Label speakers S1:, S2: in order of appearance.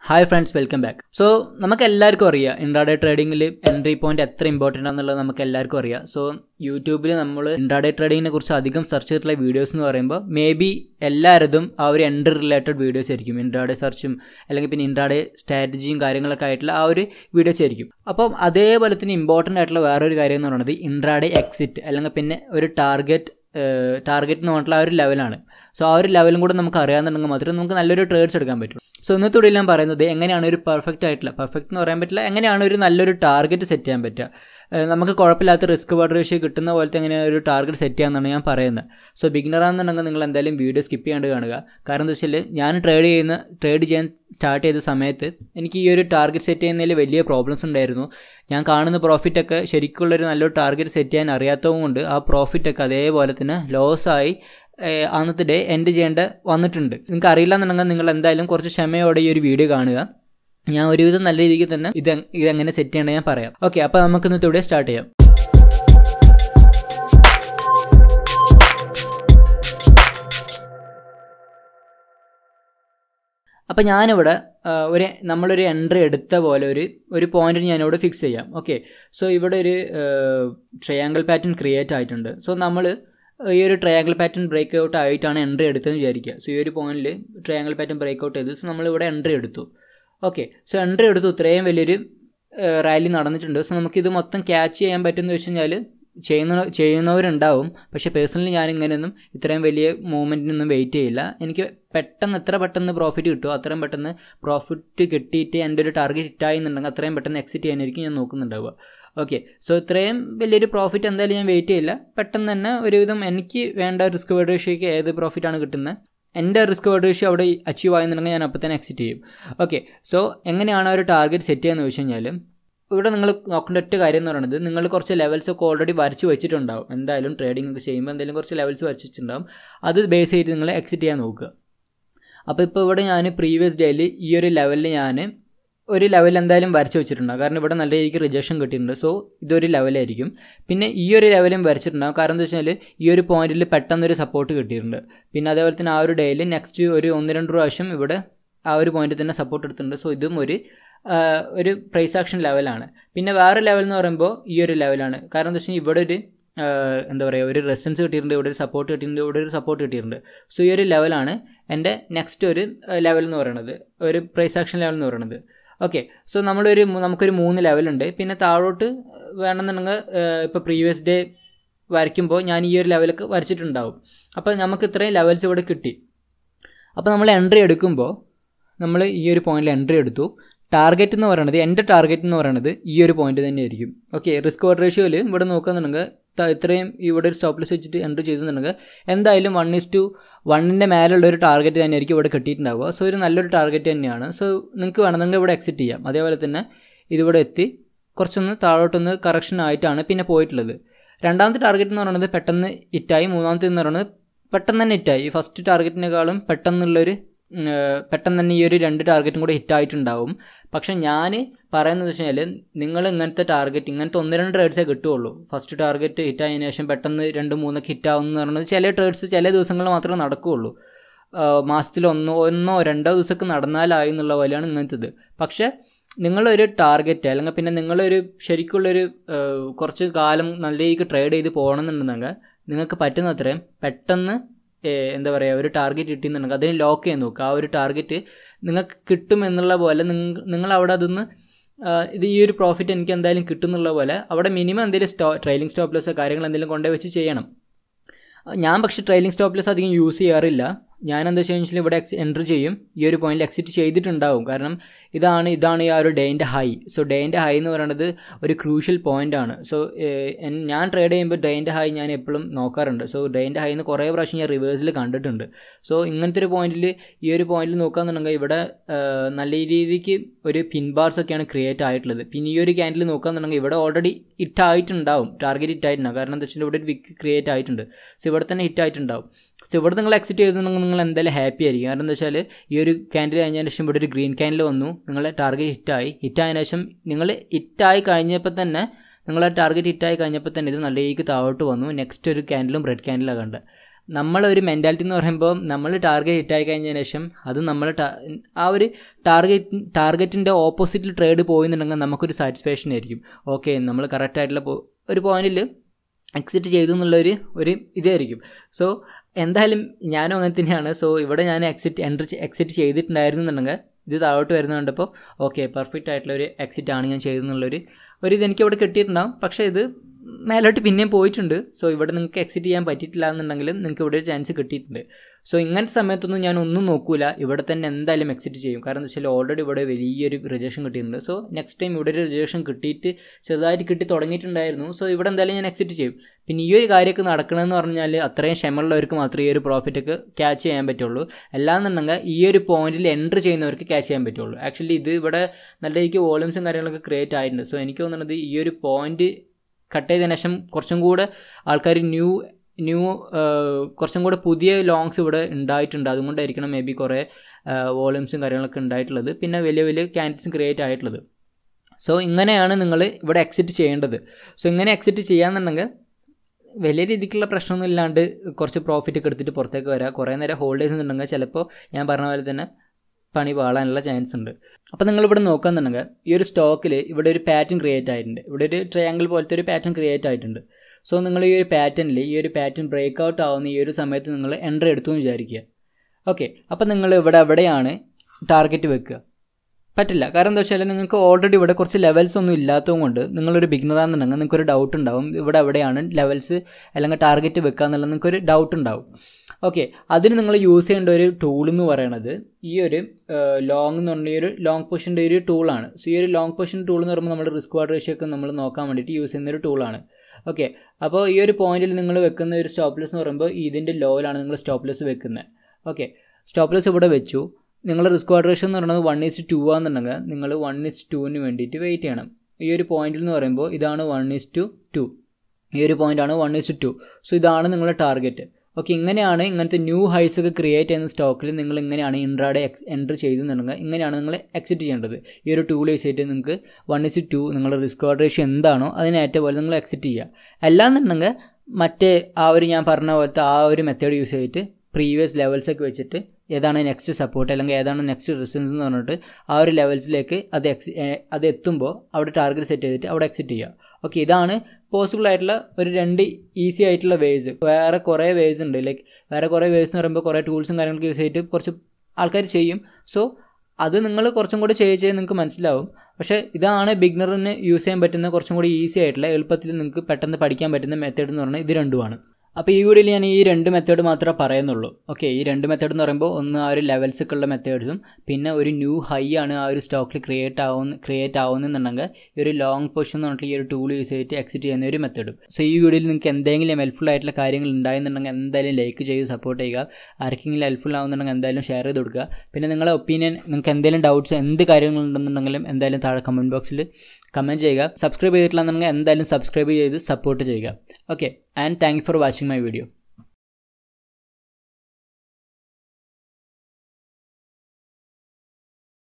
S1: hi friends welcome back so നമുക്ക് എല്ലാവർക്കും അറിയാം ഇൻട്രാഡേ ട്രേഡിങ്ങിൽ എൻട്രി പോയിന്റ് എത്ര ഇമ്പോർട്ടൻ്റ് ആണെന്നുള്ളത് നമുക്ക് എല്ലാവർക്കും അറിയാം സോ യൂട്യൂബിൽ നമ്മൾ ഇൻട്രാഡേ ട്രേഡിങ്ങിനെ കുറിച്ച് അധികം സെർച്ച് ചെയ്തിട്ടുള്ള വീഡിയോസ് എന്ന് പറയുമ്പോൾ മേ ബി എല്ലാവരും ആ ഒരു എൻട്രി റിലേറ്റഡ് വീഡിയോസ് ആയിരിക്കും ഇൻട്രാഡേ സെർച്ചും അല്ലെങ്കിൽ പിന്നെ ഇൻട്രാഡേ സ്ട്രാറ്റജിയും കാര്യങ്ങളൊക്കെ ആയിട്ടുള്ള ആ ഒരു വീഡിയോസ് ആയിരിക്കും അപ്പം അതേപോലെ തന്നെ ഇമ്പോർട്ടൻ്റ് ആയിട്ടുള്ള വേറൊരു കാര്യം എന്ന് പറയുന്നത് ഇൻട്രാഡേ എക്സിറ്റ് അല്ലെങ്കിൽ പിന്നെ ഒരു ടാർഗറ്റ് ടാർഗറ്റ് എന്ന് പറഞ്ഞിട്ടുള്ള ആ ഒരു ലെവലാണ് സോ ആ ഒരു ലെവലും കൂടെ നമുക്ക് അറിയാമെന്നുണ്ടെങ്കിൽ മാത്രമേ നമുക്ക് നല്ലൊരു ട്രേഡ്സ് എടുക്കാൻ പറ്റും സോ ഇന്നത്തെ വീഡിയോയിൽ ഞാൻ പറയുന്നത് എങ്ങനെയാണ് ഒരു പെർഫെക്റ്റ് ആയിട്ടുള്ള പെർഫെക്റ്റ് എന്ന് പറയാൻ പറ്റില്ല എങ്ങനെയാണ് ഒരു നല്ലൊരു ടാർഗറ്റ് സെറ്റ് ചെയ്യാൻ പറ്റുക നമുക്ക് കുഴപ്പമില്ലാത്ത റിസ്ക് വാർഡ് റേഷ്യോ കിട്ടുന്ന പോലത്തെ എങ്ങനെ ഒരു ടാർഗറ്റ് സെറ്റ് ചെയ്യാമെന്നാണ് ഞാൻ പറയുന്നത് സോ ബിഗിനർ ആണെന്നുണ്ടെങ്കിൽ നിങ്ങൾ എന്തായാലും വീഡിയോ സ്കിപ്പ് ചെയ്യാണ്ട് കാണുക കാരണം എന്താ വെച്ചാൽ ഞാൻ ട്രേഡ് ചെയ്യുന്ന ട്രേഡ് ചെയ്യാൻ സ്റ്റാർട്ട് ചെയ്ത സമയത്ത് എനിക്ക് ഈ ഒരു ടാർഗറ്റ് സെറ്റ് ചെയ്യുന്നതിൽ വലിയ പ്രോബ്ലംസ് ഉണ്ടായിരുന്നു ഞാൻ കാണുന്ന പ്രോഫിറ്റൊക്കെ ശരിക്കുള്ളൊരു നല്ലൊരു ടാർഗറ്റ് സെറ്റ് ചെയ്യാൻ അറിയാത്തത് കൊണ്ട് ആ പ്രോഫിറ്റൊക്കെ അതേപോലെ തന്നെ ലോസായി അന്നത്തെ ഡേ എൻഡ് ചെയ്യേണ്ട വന്നിട്ടുണ്ട് നിങ്ങൾക്ക് അറിയില്ല എന്നുണ്ടെങ്കിൽ നിങ്ങൾ എന്തായാലും കുറച്ച് ക്ഷമയോടെ ഈ ഒരു വീഡിയോ കാണുക ഞാൻ ഒരുവിധം നല്ല രീതിക്ക് തന്നെ ഇത് ഇതെങ്ങനെ സെറ്റ് ചെയ്യണമെന്ന് ഞാൻ പറയാം ഓക്കെ അപ്പോൾ നമുക്ക് ഇന്നത്തെ വീഡിയോ സ്റ്റാർട്ട് ചെയ്യാം അപ്പോൾ ഞാനിവിടെ ഒരു നമ്മളൊരു എൻട്രി എടുത്ത പോലെ ഒരു ഒരു പോയിന്റ് ഞാനിവിടെ ഫിക്സ് ചെയ്യാം ഓക്കെ സോ ഇവിടെ ഒരു ട്രയാങ്കിൾ പാറ്റേൺ ക്രിയേറ്റ് ആയിട്ടുണ്ട് സോ നമ്മൾ ഈ ഒരു ട്രയാങ്കിൾ പാറ്റേൺ ബ്രേക്ക് ഔട്ട് ആയിട്ടാണ് എൻട്രി എടുത്തതെന്ന് വിചാരിക്കുക സോ ഈ ഒരു പോയിന്റിൽ ട്രയാങ്കിൾ പാറ്റേൺ ബ്രേക്ക് ഔട്ട് ചെയ്തു സോ നമ്മളിവിടെ എൻട്രി എടുത്തു ഓക്കെ സോ എൻട്രി എടുത്തു ഇത്രയും വലിയൊരു റാലി നടന്നിട്ടുണ്ട് സോ നമുക്കിത് മൊത്തം ക്യാച്ച് ചെയ്യാൻ പറ്റുമെന്ന് വെച്ച് കഴിഞ്ഞാൽ ചെയ്യുന്ന ചെയ്യുന്നവരുണ്ടാവും പക്ഷേ പേഴ്സണലി ഞാൻ ഇങ്ങനെയൊന്നും ഇത്രയും വലിയ മൂവ്മെൻറ്റിനൊന്നും വെയിറ്റ് ചെയ്യില്ല എനിക്ക് പെട്ടെന്ന് എത്ര പെട്ടെന്ന് പ്രോഫിറ്റ് കിട്ടുമോ അത്രയും പെട്ടെന്ന് പ്രോഫിറ്റ് കിട്ടിയിട്ട് എൻ്റെ ഒരു ടാർഗറ്റ് ഹിറ്റായി എന്നുണ്ടെങ്കിൽ അത്രയും പെട്ടെന്ന് എക്സിറ്റ് ചെയ്യാനായിരിക്കും ഞാൻ നോക്കുന്നുണ്ടാവുക ഓക്കെ സോ ഇത്രയും വലിയൊരു പ്രോഫിറ്റ് എന്തായാലും ഞാൻ വെയിറ്റ് ചെയ്യില്ല പെട്ടെന്ന് തന്നെ ഒരുവിധം എനിക്ക് വേണ്ട റിസ്ക് വേർഡ് റേഷ്യോയ്ക്ക് ഏത് പ്രോഫിറ്റാണ് കിട്ടുന്നത് എൻ്റെ റിസ്ക് വേർഡ് റേഷ്യോ അവിടെ അച്ചീവ് ആയെന്നുണ്ടെങ്കിൽ ഞാൻ അപ്പോൾ തന്നെ എക്സിറ്റ് ചെയ്യും ഓക്കെ സോ എങ്ങനെയാണ് ഒരു ടാർഗറ്റ് സെറ്റ് ചെയ്യാന്ന് വെച്ച് കഴിഞ്ഞാൽ ഇവിടെ നിങ്ങൾ നോക്കേണ്ട ഒറ്റ കാര്യം എന്ന് പറയുന്നത് നിങ്ങൾ കുറച്ച് ലെവൽസ് ഒക്കെ ഓൾറെഡി വരച്ച് വെച്ചിട്ടുണ്ടാവും എന്തായാലും ട്രേഡിംഗ് ഒക്കെ ചെയ്യുമ്പോൾ എന്തെങ്കിലും കുറച്ച് ലെവൽസ് വരച്ചിട്ടുണ്ടാവും അത് ബേസ് ചെയ്ത് നിങ്ങൾ എക്സിറ്റ് ചെയ്യാൻ നോക്കുക അപ്പോൾ ഇപ്പോൾ ഇവിടെ ഞാൻ പ്രീവിയസ് ഡേയിൽ ഈ ഒരു ലെവലിൽ ഞാൻ ഒരു ലെവൽ എന്തായാലും വരച്ച് വെച്ചിട്ടുണ്ടാകും കാരണം ഇവിടെ നല്ല രീതിക്ക് റിജക്ഷൻ കിട്ടിയിട്ടുണ്ട് സോ ഇതൊരു ലെവലായിരിക്കും പിന്നെ ഈ ഒരു ലെവലും വരച്ചിട്ടുണ്ടാകും കാരണം എന്താ വെച്ചാൽ ഈ ഒരു പോയിന്റിൽ പെട്ടെന്നൊരു സപ്പോർട്ട് കിട്ടിയിട്ടുണ്ട് പിന്നെ അതേപോലെ തന്നെ ആ ഒരു ഡേയിൽ നെക്സ്റ്റ് ഒരു ഒന്ന് രണ്ട് പ്രാവശ്യം ഇവിടെ ആ ഒരു പോയിന്റിൽ തന്നെ സപ്പോർട്ട് എടുത്തിട്ടുണ്ട് സോ ഇതും ഒരു ഒരു പ്രൈസ് ആക്ഷൻ ലെവലാണ് പിന്നെ വേറെ ലെവൽ എന്ന് പറയുമ്പോൾ ഈ ഒരു ലെവലാണ് കാരണം എന്താ വെച്ചാൽ ഇവിടെ ഒരു എന്താ പറയുക ഒരു റെസിസ്റ്റൻസ് കിട്ടിയിട്ടുണ്ട് ഇവിടെ ഒരു സപ്പോർട്ട് കിട്ടിയിട്ടുണ്ട് ഇവിടെ ഒരു സപ്പോർട്ട് കിട്ടിയിട്ടുണ്ട് സോ ഈ ഒരു ലെവലാണ് എൻ്റെ നെക്സ്റ്റ് ഒരു ലെവൽ എന്ന് പറയുന്നത് ഒരു പ്രൈസ് ആക്ഷൻ ലെവൽ എന്ന് പറയുന്നത് ഓക്കെ സോ നമ്മളൊരു നമുക്കൊരു മൂന്ന് ലെവലുണ്ട് പിന്നെ താഴോട്ട് വേണമെന്നുണ്ടെങ്കിൽ ഇപ്പോൾ പ്രീവിയസ് ഡേ വരയ്ക്കുമ്പോൾ ഞാൻ ഈ ഒരു ലെവലൊക്കെ വരച്ചിട്ടുണ്ടാവും അപ്പോൾ നമുക്ക് ഇത്രയും ലെവൽസ് ഇവിടെ കിട്ടി അപ്പോൾ നമ്മൾ എൻട്രി എടുക്കുമ്പോൾ നമ്മൾ ഈ ഒരു പോയിന്റിൽ എൻട്രി എടുത്തു ടാർഗറ്റ് എന്ന് പറയുന്നത് എൻ്റെ ടാർഗറ്റ് എന്ന് പറയുന്നത് ഈ ഒരു പോയിന്റ് തന്നെയായിരിക്കും ഓക്കെ റിസ്ക് വാർഡ് റേഷ്യോയിൽ ഇവിടെ നോക്കുകയെന്നുണ്ടെങ്കിൽ ഇത്രയും ഇവിടെ ഒരു സ്റ്റോപ്പ് ലിസ്റ്റ് വെച്ചിട്ട് എൻട്രി ചെയ്തെന്നുണ്ടെങ്കിൽ എന്തായാലും വൺ ഇസ് ടു വണ്ണിൻ്റെ മേലുള്ള ഒരു ടാർഗറ്റ് തന്നെയായിരിക്കും ഇവിടെ കിട്ടിയിട്ടുണ്ടാവുക സോ ഒരു നല്ലൊരു ടാർഗറ്റ് തന്നെയാണ് സോ നിങ്ങൾക്ക് വേണമെങ്കിൽ ഇവിടെ എക്സിറ്റ് ചെയ്യാം അതേപോലെ തന്നെ ഇതിവിടെ എത്തി കുറച്ചൊന്ന് താഴോട്ടൊന്ന് കറക്ഷൻ ആയിട്ടാണ് പിന്നെ പോയിട്ടുള്ളത് രണ്ടാമത്തെ ടാർഗറ്റ് എന്ന് പറയുന്നത് പെട്ടെന്ന് ഹിറ്റായി മൂന്നാമത്തെ എന്ന് പറയുന്നത് പെട്ടെന്ന് തന്നെ ഹിറ്റായി ഫസ്റ്റ് ടാർഗറ്റിനേക്കാളും പെട്ടെന്നുള്ളൊരു പെട്ടെന്ന് തന്നെ ഈ ഒരു രണ്ട് ടാർഗറ്റും കൂടെ ഹിറ്റായിട്ടുണ്ടാവും പക്ഷെ ഞാൻ പറയുന്നത് വെച്ച് കഴിഞ്ഞാൽ നിങ്ങൾ ഇങ്ങനത്തെ ടാർഗറ്റ് ഇങ്ങനത്തെ ഒന്ന് രണ്ട് ട്രേഡ്സേ കിട്ടുള്ളൂ ഫസ്റ്റ് ടാർഗറ്റ് ഹിറ്റായതിനു ശേഷം പെട്ടെന്ന് രണ്ട് മൂന്നൊക്കെ ഹിറ്റാവും എന്ന് പറയുന്നത് ചില ട്രേഡ്സ് ചില ദിവസങ്ങളിൽ മാത്രമേ നടക്കുകയുള്ളൂ മാസത്തിൽ ഒന്നോ ഒന്നോ രണ്ടോ ദിവസമൊക്കെ നടന്നാലായി എന്നുള്ള പോലെയാണ് ഇങ്ങനത്തേത് പക്ഷേ നിങ്ങളൊരു ടാർഗറ്റ് അല്ലെങ്കിൽ പിന്നെ നിങ്ങളൊരു ശരിക്കുള്ളൊരു കുറച്ച് കാലം നല്ല രീതിക്ക് ട്രേഡ് ചെയ്ത് പോകണമെന്നുണ്ടെങ്കിൽ നിങ്ങൾക്ക് പറ്റുന്നത്രയും പെട്ടെന്ന് എന്താ പറയുക ഒരു ടാർഗറ്റ് കിട്ടിയെന്നുണ്ടെങ്കിൽ അതിന് ലോക്ക് ചെയ്യാൻ നോക്കുക ആ ഒരു ടാർഗറ്റ് നിങ്ങൾക്ക് കിട്ടും എന്നുള്ള പോലെ നിങ്ങൾ അവിടെ അതൊന്ന് ഇത് ഈ ഒരു പ്രോഫിറ്റ് എനിക്ക് എന്തായാലും കിട്ടും എന്നുള്ള പോലെ അവിടെ മിനിമം എന്തെങ്കിലും സ്റ്റോ ട്രെയിലിംഗ് സ്റ്റോപ്പ് ലോസോ കാര്യങ്ങൾ എന്തെങ്കിലും കൊണ്ടുപോയി വെച്ച് ചെയ്യണം ഞാൻ പക്ഷേ ട്രെയിലിംഗ് സ്റ്റോപ്പ് ലോസ് അധികം യൂസ് ചെയ്യാറില്ല ഞാൻ എന്താ വെച്ചാൽ ഇവിടെ എക്സ് എൻട്രി ചെയ്യും ഈ ഒരു പോയിന്റിൽ എക്സിറ്റ് ചെയ്തിട്ടുണ്ടാവും കാരണം ഇതാണ് ഇതാണ് ഈ ആ ഒരു ഡേയിൻ്റെ ഹൈ സോ ഡേയിൻ്റെ ഹൈ എന്ന് പറയുന്നത് ഒരു ക്രൂഷ്യൽ പോയിന്റ് ആണ് സോ ഞാൻ ട്രേഡ് ചെയ്യുമ്പോൾ ഡേയിൻ്റെ ഹൈ ഞാൻ എപ്പോഴും നോക്കാറുണ്ട് സോ ഡേയിൻ്റെ ഹൈ എന്ന് കുറേ പ്രാവശ്യം ഞാൻ റിവേഴ്സിൽ കണ്ടിട്ടുണ്ട് സോ ഇങ്ങനത്തെ ഒരു പോയിന്റിൽ ഈ ഒരു പോയിന്റിൽ നോക്കുകയെന്നുണ്ടെങ്കിൽ ഇവിടെ നല്ല രീതിക്ക് ഒരു പിൻ ബാർസ് ഒക്കെയാണ് ക്രിയേറ്റ് ആയിട്ടുള്ളത് പിന്നെ ഈ ഒരു ക്യാൻഡിൽ നോക്കുകയെന്നുണ്ടെങ്കിൽ ഇവിടെ ഓൾറെഡി ഹിറ്റ് ആയിട്ടുണ്ടാവും ടാർഗറ്റ് ഹിറ്റ് ആയിട്ടുണ്ടാവും കാരണം എന്താ വെച്ചാൽ ഇവിടെ ഒരു വിക്ക് ക്രിയേറ്റ് ആയിട്ടുണ്ട് സോ ഇവിടെ തന്നെ ഹിറ്റ് ആയിട്ടുണ്ടാവും സോ ഇവിടെ നിങ്ങൾ എക്സിറ്റ് ചെയ്തിട്ടുണ്ടെങ്കിൽ നിങ്ങൾ എന്തായാലും ഹാപ്പി ആയിരിക്കും കാരണം എന്താ വെച്ചാൽ ഈ ഒരു ക്യാൻഡിൽ കഴിഞ്ഞതിന് ശേഷം ഇവിടെ ഒരു ഗ്രീൻ ക്യാൻഡിൽ വന്നു നിങ്ങളെ ടാർഗറ്റ് ഹിറ്റായി ഹിറ്റായതിനു ശേഷം നിങ്ങൾ ഹിറ്റായി കഴിഞ്ഞപ്പോൾ തന്നെ നിങ്ങളെ ടാർഗറ്റ് ഹിറ്റായി കഴിഞ്ഞപ്പോൾ തന്നെ ഇത് നല്ല രീതിക്ക് താഴോട്ട് വന്നു നെക്സ്റ്റ് ഒരു ക്യാൻഡിലും റെഡ് ക്യാൻഡിലാണ് കണ്ടത് നമ്മളൊരു മെൻറ്റാലിറ്റി എന്ന് പറയുമ്പോൾ നമ്മൾ ടാർഗറ്റ് ഹിറ്റായി കഴിഞ്ഞതിന് ശേഷം അത് നമ്മൾ ആ ഒരു ടാർഗറ്റ് ടാർഗറ്റിൻ്റെ ഓപ്പോസിറ്റിൽ ട്രേഡ് പോയിന്നുണ്ടെങ്കിൽ നമുക്കൊരു സാറ്റിസ്ഫാക്ഷൻ ആയിരിക്കും ഓക്കെ നമ്മൾ കറക്റ്റായിട്ടുള്ള ഒരു പോയിന്റിൽ എക്സിറ്റ് ചെയ്തു എന്നുള്ളൊരു ഒരു ഇതായിരിക്കും സോ എന്തായാലും ഞാനും അങ്ങനെ തന്നെയാണ് സോ ഇവിടെ ഞാൻ എക്സിറ്റ് എൻട്രി എക്സിറ്റ് ചെയ്തിട്ടുണ്ടായിരുന്നു എന്നുണ്ടെങ്കിൽ ഇത് താഴോട്ട് വരുന്നത് കണ്ടപ്പോൾ ഓക്കെ പെർഫെക്റ്റ് ആയിട്ടുള്ള ഒരു എക്സിറ്റ് ആണ് ഞാൻ ചെയ്തെന്നുള്ളൊരു ഒരു ഇത് എനിക്ക് ഇവിടെ കിട്ടിയിട്ടുണ്ടാകും പക്ഷേ ഇത് മേലോട്ട് പിന്നെയും പോയിട്ടുണ്ട് സോ ഇവിടെ നിങ്ങൾക്ക് എക്സിറ്റ് ചെയ്യാൻ പറ്റിയിട്ടില്ല എന്നുണ്ടെങ്കിലും നിങ്ങൾക്ക് ഇവിടെ ഒരു ചാൻസ് കിട്ടിയിട്ടുണ്ട് സോ ഇങ്ങനത്തെ സമയത്തൊന്നും ഞാൻ ഒന്നും നോക്കൂല ഇവിടെ തന്നെ എന്തായാലും എക്സിറ്റ് ചെയ്യും കാരണം എന്താ വെച്ചാൽ ഓൾറെഡി ഇവിടെ വലിയൊരു റിജക്ഷൻ കിട്ടിയിട്ടുണ്ട് സോ നെക്സ്റ്റ് ടൈം ഇവിടെ ഒരു റിജക്ഷൻ കിട്ടിയിട്ട് ചെറുതായിട്ട് കിട്ടി തുടങ്ങിയിട്ടുണ്ടായിരുന്നു സോ ഇവിടെ എന്തായാലും ഞാൻ എക്സിറ്റ് ചെയ്യും പിന്നെ ഈ ഒരു കാര്യമൊക്കെ നടക്കണമെന്ന് പറഞ്ഞാൽ അത്രയും ക്ഷമയുള്ളവർക്ക് മാത്രമേ ഈ ഒരു പ്രോഫിറ്റൊക്കെ ക്യാച്ച് ചെയ്യാൻ പറ്റുള്ളൂ അല്ലാന്നുണ്ടെങ്കിൽ ഈ ഒരു പോയിന്റിൽ എൻട്രി ചെയ്യുന്നവർക്ക് ക്യാച്ച് ചെയ്യാൻ പറ്റുള്ളൂ ആക്ച്വലി ഇത് ഇവിടെ നല്ല രീതിക്ക് വോളിയൂംസും കാര്യങ്ങളൊക്കെ ക്രിയേറ്റ് ആയിട്ടുണ്ട് സോ എനിക്ക് തോന്നുന്നത് ഈ ഒരു പോയിന്റ് കട്ട് ചെയ്തതിന് ശേഷം കുറച്ചും കൂടെ ആൾക്കാർ ന്യൂ ന്യൂ കുറച്ചും കൂടെ പുതിയ ലോങ്സ് ഇവിടെ ഉണ്ടായിട്ടുണ്ട് അതുകൊണ്ടായിരിക്കണം മേ ബി കുറേ വോളിയൂംസും കാര്യങ്ങളൊക്കെ ഉണ്ടായിട്ടുള്ളത് പിന്നെ വലിയ വലിയ ക്യാൻഡിൽസും ക്രിയേറ്റ് ആയിട്ടുള്ളത് സോ ഇങ്ങനെയാണ് നിങ്ങൾ ഇവിടെ എക്സിറ്റ് ചെയ്യേണ്ടത് സോ ഇങ്ങനെ എക്സിറ്റ് ചെയ്യാന്നുണ്ടെങ്കിൽ വലിയ രീതിക്കുള്ള പ്രശ്നമൊന്നും ഇല്ലാണ്ട് കുറച്ച് പ്രോഫിറ്റ് ഒക്കെ എടുത്തിട്ട് പുറത്തേക്ക് വരാം കുറേ നേരം ഹോൾഡ് ചെയ്യുന്നുണ്ടെങ്കിൽ ചിലപ്പോൾ ഞാൻ പറഞ്ഞ പോലെ തന്നെ പണി പാളാനുള്ള ചാൻസ് ഉണ്ട് അപ്പോൾ നിങ്ങളിവിടെ നോക്കുകയെന്നുണ്ടെങ്കിൽ ഈ ഒരു സ്റ്റോക്കിൽ ഇവിടെ ഒരു പാറ്റേൺ ക്രിയേറ്റ് ആയിട്ടുണ്ട് ഇവിടെ ഒരു ട്രയാങ്കിൾ പോലത്തെ ഒരു പാറ്റേൺ ക്രിയേറ്റ് ആയിട്ടുണ്ട് സോ നിങ്ങൾ ഈ ഒരു പാറ്റേണിൽ ഈ ഒരു പാറ്റേൺ ബ്രേക്ക് ഔട്ട് ആവുന്ന ഈ ഒരു സമയത്ത് നിങ്ങൾ എൻട്രി എടുത്തു എന്ന് വിചാരിക്കുക ഓക്കെ അപ്പോൾ നിങ്ങൾ ഇവിടെ എവിടെയാണ് ടാർഗറ്റ് വെക്കുക പറ്റില്ല കാരണം എന്താ വെച്ചാൽ നിങ്ങൾക്ക് ഓൾറെഡി ഇവിടെ കുറച്ച് ലെവൽസ് ഒന്നും ഇല്ലാത്തത് കൊണ്ട് നിങ്ങളൊരു ബിഗിനറാണെന്നുണ്ടെങ്കിൽ നിങ്ങൾക്കൊരു ഡൗട്ട് ഉണ്ടാവും ഇവിടെ എവിടെയാണ് ലെവൽസ് അല്ലെങ്കിൽ ടാർഗറ്റ് വെക്കുക എന്നുള്ളത് നിങ്ങൾക്കൊരു ഡൗട്ട് ഉണ്ടാവും ഓക്കെ അതിന് നിങ്ങൾ യൂസ് ചെയ്യേണ്ട ഒരു ടൂൾ എന്ന് പറയുന്നത് ഈ ഒരു ലോങ് എന്ന് പറഞ്ഞ ഈ ഒരു ലോങ് പൊസിഷൻ്റെ ഒരു ടൂളാണ് സോ ഈ ഒരു ലോങ് പൊസിഷൻ ടൂൾ എന്ന് പറയുമ്പോൾ നമ്മുടെ റിസ്ക് വാട്ട് റേഷ്യോ ഒക്കെ നമ്മൾ നോക്കാൻ വേണ്ടിയിട്ട് യൂസ് ചെയ്യുന്ന ഒരു ടൂളാണ് ഓക്കെ അപ്പോൾ ഈ ഒരു പോയിന്റിൽ നിങ്ങൾ വെക്കുന്ന ഒരു സ്റ്റോപ്പ് ലെസ് എന്ന് പറയുമ്പോൾ ഇതിൻ്റെ ലോയിലാണ് നിങ്ങൾ സ്റ്റോപ്പ് ലെസ് വെക്കുന്നത് ഓക്കെ സ്റ്റോപ്പ് ലെസ് ഇവിടെ വെച്ചു നിങ്ങൾ റിസ്ക് വാട്ട് റേഷ്യോ എന്ന് പറയുന്നത് വൺ ഇസ് ടു ആണെന്നുണ്ടെങ്കിൽ നിങ്ങൾ വൺ ഇസ് ടുവിന് വേണ്ടിയിട്ട് വെയിറ്റ് ചെയ്യണം ഈ ഒരു പോയിന്റിൽ എന്ന് പറയുമ്പോൾ ഇതാണ് വൺ ഇസ് ടു ടു ഈ ഒരു പോയിന്റാണ് വൺ ഇസ് ടു സോ ഇതാണ് നിങ്ങളുടെ ടാർഗറ്റ് ഓക്കെ ഇങ്ങനെയാണ് ഇങ്ങനത്തെ ന്യൂ ഹൈസ് ഒക്കെ ക്രിയേറ്റ് ചെയ്യുന്ന സ്റ്റോക്കിൽ നിങ്ങൾ ഇങ്ങനെയാണ് ഇൻട്രാഡേ എക്സ് എൻട്രി ചെയ്തെന്നുണ്ടെങ്കിൽ ഇങ്ങനെയാണ് നിങ്ങൾ എക്സിറ്റ് ചെയ്യേണ്ടത് ഈ ഒരു ടൂൾ യൂസ് ചെയ്തിട്ട് നിങ്ങൾക്ക് വൺ ഇസ് ടു നിങ്ങളുടെ റിസ്ക് വാട്ട് റേഷ്യോ എന്താണോ അതിനേറ്റ പോലെ നിങ്ങൾ എക്സിറ്റ് ചെയ്യുക അല്ലാന്നുണ്ടെങ്കിൽ മറ്റേ ആ ഒരു ഞാൻ പറഞ്ഞ പോലത്തെ ആ ഒരു മെത്തേഡ് യൂസ് ചെയ്തിട്ട് പ്രീവിയസ് ലെവൽസ് ഒക്കെ വെച്ചിട്ട് ഏതാണ് നെക്സ്റ്റ് സപ്പോർട്ട് അല്ലെങ്കിൽ ഏതാണ് നെക്സ്റ്റ് റെസിസ്റ്റൻസ് എന്ന് പറഞ്ഞിട്ട് ആ ഒരു ലെവൽസിലേക്ക് അത് എക്സ് അത് എത്തുമ്പോൾ അവിടെ ടാർഗറ്റ് സെറ്റ് ചെയ്തിട്ട് അവിടെ എക്സിറ്റ് ചെയ്യുക ഓക്കെ ഇതാണ് പോസിബിൾ ആയിട്ടുള്ള ഒരു രണ്ട് ഈസി ആയിട്ടുള്ള വേസ് വേറെ കുറേ വേസ് ഉണ്ട് ലൈക്ക് വേറെ കുറേ വേസ് എന്ന് പറയുമ്പോൾ കുറേ ടൂൾസും കാര്യങ്ങളൊക്കെ യൂസ് ചെയ്തിട്ട് കുറച്ച് ആൾക്കാർ ചെയ്യും സോ അത് നിങ്ങൾ കുറച്ചും കൂടി ചെയ്ത് ചെയ്ത് നിങ്ങൾക്ക് മനസ്സിലാവും പക്ഷേ ഇതാണ് ബിഗ്നറിന് യൂസ് ചെയ്യാൻ പറ്റുന്ന കുറച്ചും കൂടി ഈസി ആയിട്ടുള്ള എളുപ്പത്തിൽ നിങ്ങൾക്ക് പെട്ടെന്ന് പഠിക്കാൻ പറ്റുന്ന മെത്തേഡ് എന്ന് പറഞ്ഞാൽ ഇത് രണ്ടുമാണ് അപ്പോൾ ഈ വീഡിയോയിൽ ഞാൻ ഈ രണ്ട് മെത്തേഡ് മാത്രമേ പറയുന്നുള്ളൂ ഓക്കെ ഈ രണ്ട് മെത്തേഡ് എന്ന് പറയുമ്പോൾ ഒന്ന് ആ ഒരു ലെവൽസൊക്കെ ഉള്ള മെത്തേഡ്സും പിന്നെ ഒരു ന്യൂ ഹൈ ആണ് ആ ഒരു സ്റ്റോക്കിൽ ക്രിയേറ്റ് ആവുന്ന ക്രിയേറ്റ് ആവുന്നുണ്ടെങ്കിൽ ഈ ഒരു ലോങ് പൊസിഷൻ എന്ന് പറഞ്ഞിട്ട് ഈ ഒരു ടൂൾ യൂസ് ചെയ്തിട്ട് എക്സിറ്റ് ചെയ്യുന്ന ഒരു മെത്തേഡും സോ ഈ വീഡിയോയിൽ നിങ്ങൾക്ക് എന്തെങ്കിലും ഹെൽപ്ഫുൾ ആയിട്ടുള്ള കാര്യങ്ങൾ ഉണ്ടായെന്നുണ്ടെങ്കിൽ എന്തായാലും ലൈക്ക് ചെയ്ത് സപ്പോർട്ട് ചെയ്യുക ആർക്കെങ്കിലും ഹെൽപ്ഫുൾ ആവുന്നുണ്ടെങ്കിൽ എന്തായാലും ഷെയർ ചെയ്ത് കൊടുക്കുക പിന്നെ നിങ്ങളുടെ ഒപ്പീനിയൻ നിങ്ങൾക്ക് എന്തെങ്കിലും ഡൗട്ട്സ് എന്ത് കാര്യങ്ങളുണ്ടെന്നുണ്ടെങ്കിലും എന്തായാലും താഴെ കമൻറ്റ് ബോക്സിൽ കമൻറ്റ് ചെയ്യുക സബ്സ്ക്രൈബ് ചെയ്തിട്ടില്ലെന്നുണ്ടെങ്കിൽ എന്തായാലും സബ്സ്ക്രൈബ് ചെയ്ത് സപ്പോർട്ട് ചെയ്യുക okay and thank for watching my video